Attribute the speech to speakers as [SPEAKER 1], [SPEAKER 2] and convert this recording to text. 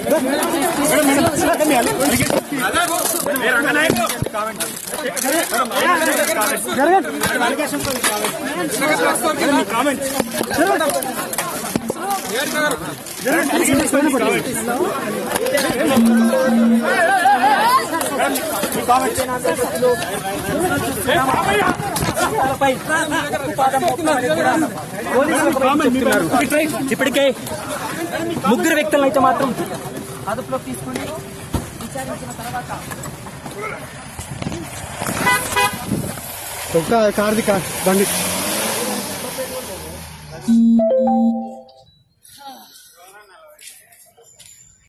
[SPEAKER 1] ఇప్పటికే ముగ్గురు వ్యక్తులను అయితే మాత్రం అదుపులోకి తీసుకుని విచారించిన తర్వాత
[SPEAKER 2] ఒక్క కార్ది కార్ బండి